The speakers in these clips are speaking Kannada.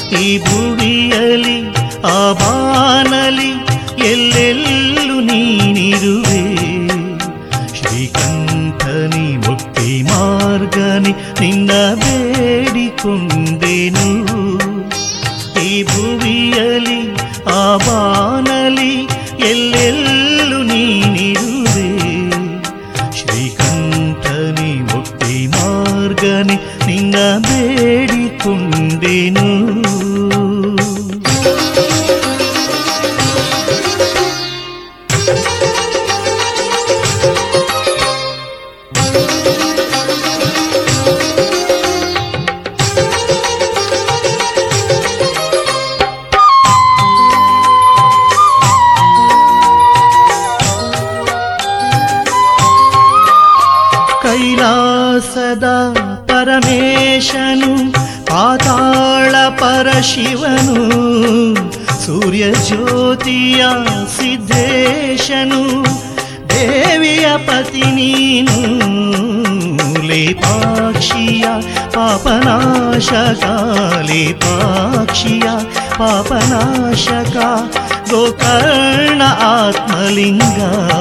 ಈ ಭುವಿಯಲಿ ಆ ಬಾನಲಿ ಎಲ್ಲೆಲ್ಲೂ ನೀನಿರುವೆ ಶ್ರೀಕಂಠನಿ ಮುಕ್ತಿ ಮಾರ್ಗನಿ ನಿನ್ನ ಬೇಡಿಕೊಂಡೆನು ಈ ಭುವಿಯಲಿ ಆ ಬಾನಲಿ ಎಲ್ಲೆಲ್ಲೂ ನೀನಿರುವೆ ಶ್ರೀಕಂಠನಿ ಮುಕ್ತಿ ಮಾರ್ಗನಿ ನಿನ್ನ ಬೇಡಿಕೊಂಡೆನು ಕೈಲಾಸದ ಪರಮೇಶನು ಪಾತಾಳ ಪರಶಿವನು ಸೂರ್ಯ ಜ್ಯೋತಿಯ ಸಿದ್ಧೇಶನು ದೇವಿಯ ಪತಿ ನೀನು ಲೇಪಾಕ್ಷಿಯ ಪಾಪನಾಶಕ ಲೇಪಾಕ್ಷಿಯ ಪಾಪನಾಶಕ ಗೋಕರ್ಣ ಆತ್ಮಲಿಂಗ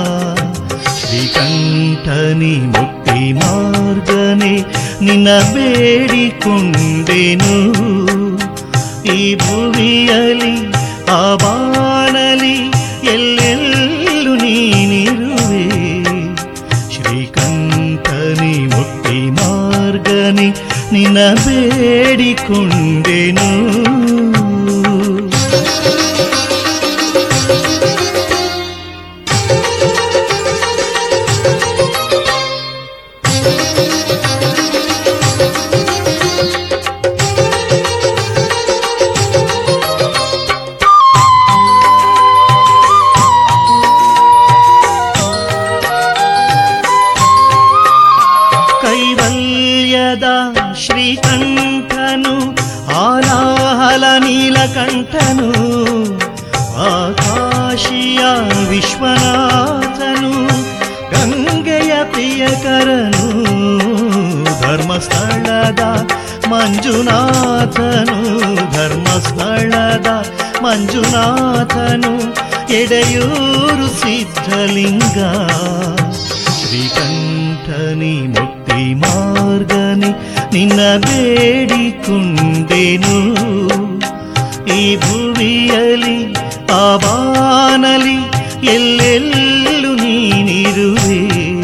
ಶ್ರೀಕಂಠನಿ ಮುಕ್ತಿ ಮಾರ್ಗನೆ ನಿನ್ನ ಬೇಡಿಕೊಂಡೆನು ಈ ಭುವಿಯಲಿ ಆ ಬಾನಲಿ ಎಲ್ಲೆಲ್ಲೂ ನೀನಿರುವೆ ಶ್ರೀಕಂಠನಿ ಮುಕ್ತಿ ಮಾರ್ಗನೆ ನಿನ್ನ ಬೇಡಿಕೊಂಡೆನು ಕೈವಲ್ಯದ ಶ್ರೀಕಂಠನು ಆಲಾಹಲ ನೀಲಕಂಠನು ಆಕಾಶಿಯ ವಿಶ್ವನಾಥನು ಗಂಗೆಯ ಪ್ರಿಯಕರನು ಧರ್ಮಸ್ಥಳದ ಮಂಜುನಾಥನು ಧರ್ಮಸ್ಥಳದ ಮಂಜುನಾಥನು ಎಡೆಯೂರು ಸಿದ್ಧಲಿಂಗ ಶ್ರೀಕಂಠನಿ ಮುಕ್ತಿ ಮಾರ್ಗನಿ ನಿನ್ನ ಬೇಡಿಕೊಂಡೆನು ಈ ಭುವಿಯಲಿ ಆ ಬಾನಲಿ ಎಲ್ಲೆಲ್ಲೂ ನೀನಿರುವೆ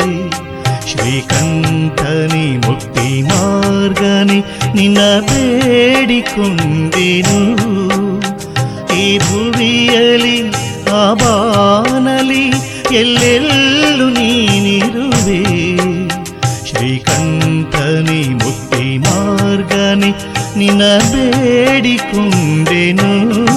ಶ್ರೀಕಂಠನಿ ಮುಕ್ತಿ ಮಾರ್ಗನಿ ನಿನ್ನ ಬೇಡಿಕೊಂಡೆನು ಈ ಭುವಿಯಲಿ ಆ ಬಾನಲಿ ಎಲ್ಲೆಲ್ಲೂ ನೀನಿರುವೆ ಶ್ರೀಕಂಠನಿ ಮುಕ್ತಿ ಮಾರ್ಗನಿ ನಿನ್ನ ಬೇಡಿಕೊಂಡೆನು